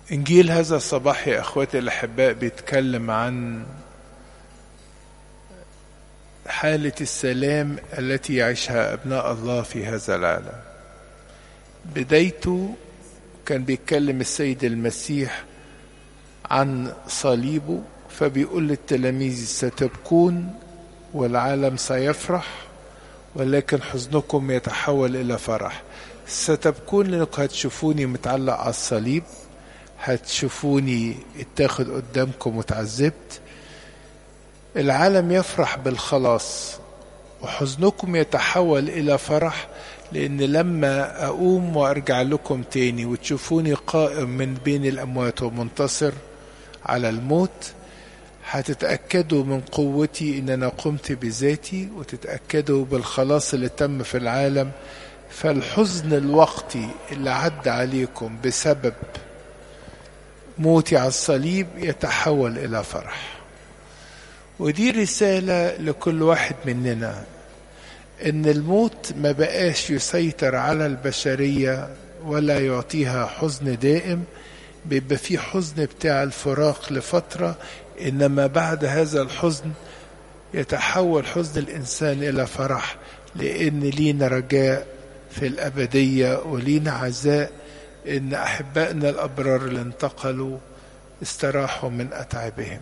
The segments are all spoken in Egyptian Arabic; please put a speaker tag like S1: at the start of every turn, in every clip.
S1: إنجيل هذا الصباح يا أخواتي الأحباء بيتكلم عن حالة السلام التي يعيشها أبناء الله في هذا العالم بدايته كان بيتكلم السيد المسيح عن صليبه فبيقول للتلاميذ ستبكون والعالم سيفرح ولكن حزنكم يتحول إلى فرح ستبكون لأنكم هتشوفوني متعلق على الصليب هتشوفوني اتاخد قدامكم وتعذبت العالم يفرح بالخلاص وحزنكم يتحول إلى فرح لأن لما أقوم وأرجع لكم تاني وتشوفوني قائم من بين الأموات ومنتصر على الموت هتتأكدوا من قوتي إن أنا قمت بذاتي وتتأكدوا بالخلاص اللي تم في العالم فالحزن الوقتي اللي عدى عليكم بسبب موتي على الصليب يتحول إلى فرح ودي رسالة لكل واحد مننا إن الموت ما بقاش يسيطر على البشرية ولا يعطيها حزن دائم بيبقى في حزن بتاع الفراق لفترة إنما بعد هذا الحزن يتحول حزن الإنسان إلى فرح لأن لينا رجاء في الأبدية ولينا عزاء إن أحبائنا الأبرار اللي انتقلوا استراحوا من أتعابهم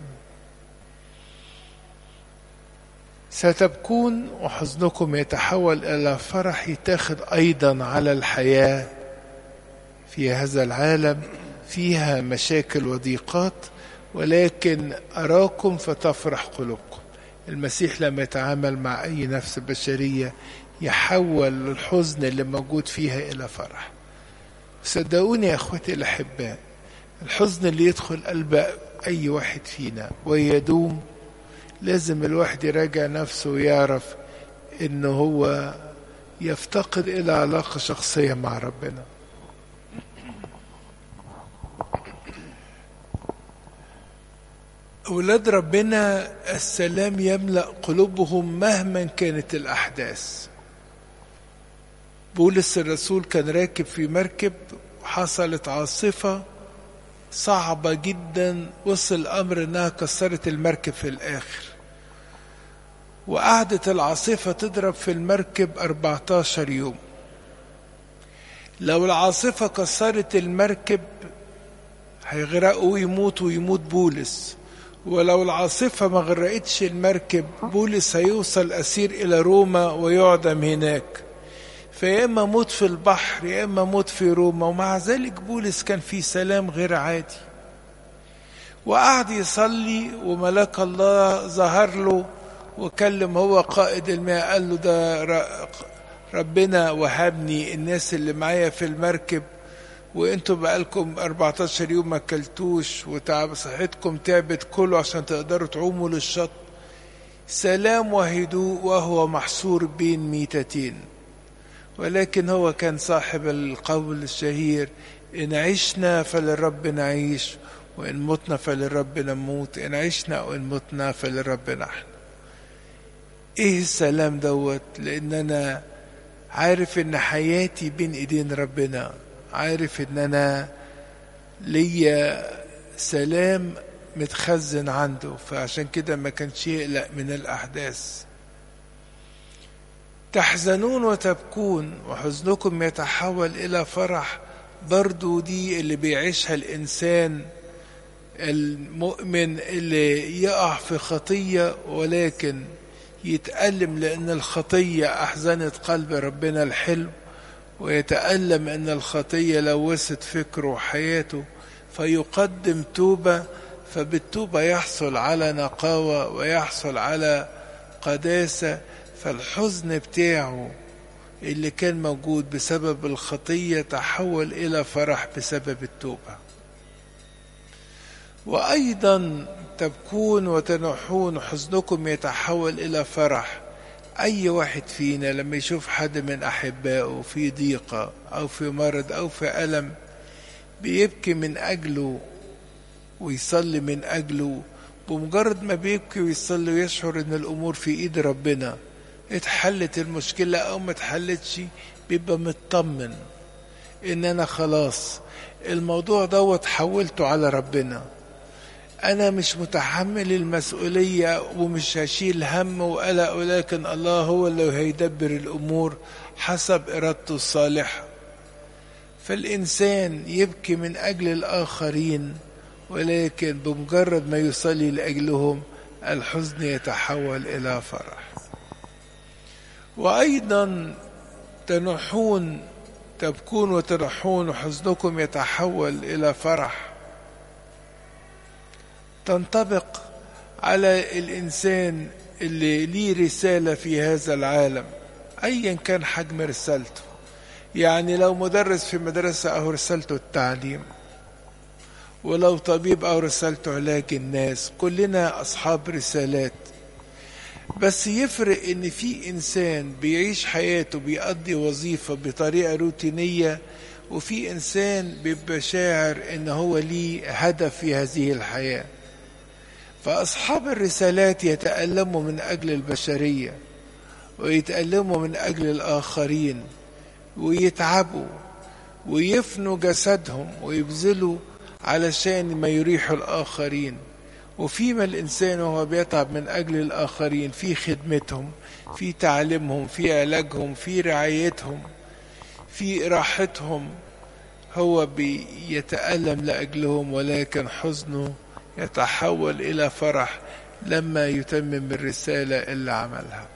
S1: ستبكون وحزنكم يتحول إلى فرح يتاخد أيضا على الحياة في هذا العالم فيها مشاكل وضيقات ولكن أراكم فتفرح قلوبكم المسيح لما يتعامل مع أي نفس بشرية يحول الحزن اللي موجود فيها إلى فرح صدقوني يا أخوتي الأحباء الحزن اللي يدخل قلب أي واحد فينا ويدوم لازم الواحد يراجع نفسه ويعرف إنه هو يفتقد إلى علاقة شخصية مع ربنا أولاد ربنا السلام يملأ قلوبهم مهما كانت الأحداث بولس الرسول كان راكب في مركب وحصلت عاصفة صعبة جدا وصل الأمر إنها كسرت المركب في الآخر وقعدت العاصفة تضرب في المركب 14 يوم لو العاصفة كسرت المركب هيغرقوا ويموتوا ويموت بولس ولو العاصفة ما غرقتش المركب بولس هيوصل أسير إلى روما ويعدم هناك فيا إما موت في البحر يا إما موت في روما ومع ذلك بولس كان في سلام غير عادي وقعد يصلي وملاك الله ظهر له وكلم هو قائد الماء قال له ده ربنا وهبني الناس اللي معايا في المركب وانتوا بقالكم 14 يوم ما اكلتوش وتعب صحتكم تعبت كله عشان تقدروا تعوموا للشط سلام وهدوء وهو محصور بين ميتتين ولكن هو كان صاحب القول الشهير إن عشنا فللرب نعيش وإن متنا فللرب نموت إن عشنا وإن متنا فللرب نحن إيه السلام دوت لأن أنا عارف إن حياتي بين إيدين ربنا عارف إن أنا ليا سلام متخزن عنده فعشان كده ما كانش يقلق من الأحداث تحزنون وتبكون وحزنكم يتحول إلى فرح برضو دي اللي بيعيشها الإنسان المؤمن اللي يقع في خطية ولكن يتألم لأن الخطية أحزنت قلب ربنا الحلو ويتألم أن الخطية لوثت فكره وحياته فيقدم توبة فبالتوبة يحصل على نقاوة ويحصل على قداسة فالحزن بتاعه اللي كان موجود بسبب الخطية تحول إلى فرح بسبب التوبة وأيضا تبكون وتنحون حزنكم يتحول إلى فرح أي واحد فينا لما يشوف حد من أحبائه في ضيقة أو في مرض أو في ألم بيبكي من أجله ويصلي من أجله بمجرد ما بيبكي ويصلي ويشعر إن الأمور في إيد ربنا اتحلت المشكلة أو ما اتحلتش بيبقى مطمن ان انا خلاص الموضوع دوت حولته على ربنا انا مش متحمل المسؤولية ومش هشيل هم وقلق ولكن الله هو اللي هيدبر الامور حسب ارادته الصالحة فالانسان يبكي من اجل الاخرين ولكن بمجرد ما يصلي لاجلهم الحزن يتحول الى فرح وايضا تنحون تبكون وتنحون وحزنكم يتحول الى فرح تنطبق على الانسان اللي ليه رساله في هذا العالم ايا كان حجم رسالته يعني لو مدرس في مدرسه او رسالته التعليم ولو طبيب او رسالته علاج الناس كلنا اصحاب رسالات بس يفرق ان في انسان بيعيش حياته بيقضي وظيفه بطريقه روتينيه وفي انسان بيبقى شاعر ان هو ليه هدف في هذه الحياه فاصحاب الرسالات يتالموا من اجل البشريه ويتالموا من اجل الاخرين ويتعبوا ويفنوا جسدهم ويبذلوا علشان ما يريحوا الاخرين وفيما الإنسان وهو بيتعب من أجل الآخرين في خدمتهم في تعليمهم في علاجهم في رعايتهم في راحتهم هو بيتألم لأجلهم ولكن حزنه يتحول إلى فرح لما يتمم الرسالة اللي عملها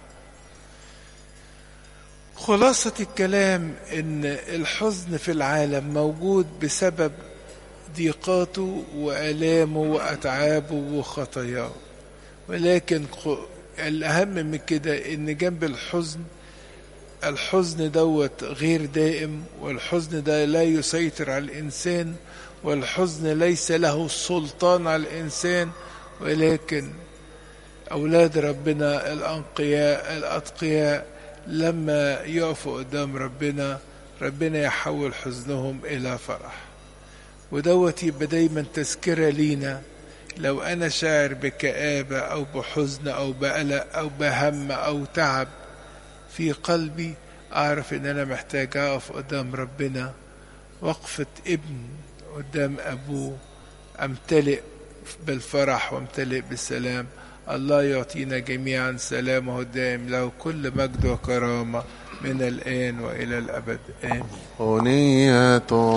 S1: خلاصة الكلام إن الحزن في العالم موجود بسبب ضيقاته وآلامه وأتعابه وخطاياه ولكن الأهم من كده إن جنب الحزن الحزن دوت غير دائم والحزن ده لا يسيطر على الإنسان والحزن ليس له سلطان على الإنسان ولكن أولاد ربنا الأنقياء الأتقياء لما يقفوا قدام ربنا ربنا يحول حزنهم إلى فرح ودوت يبقى دايما تذكرة لينا لو أنا شاعر بكآبة أو بحزن أو بقلق أو بهم أو تعب في قلبي أعرف إن أنا محتاج أقف قدام ربنا وقفة ابن قدام أبوه أمتلئ بالفرح وامتلئ بالسلام الله يعطينا جميعا سلامه الدائم له كل مجد وكرامة من الآن وإلى الأبد آمين
S2: أغنية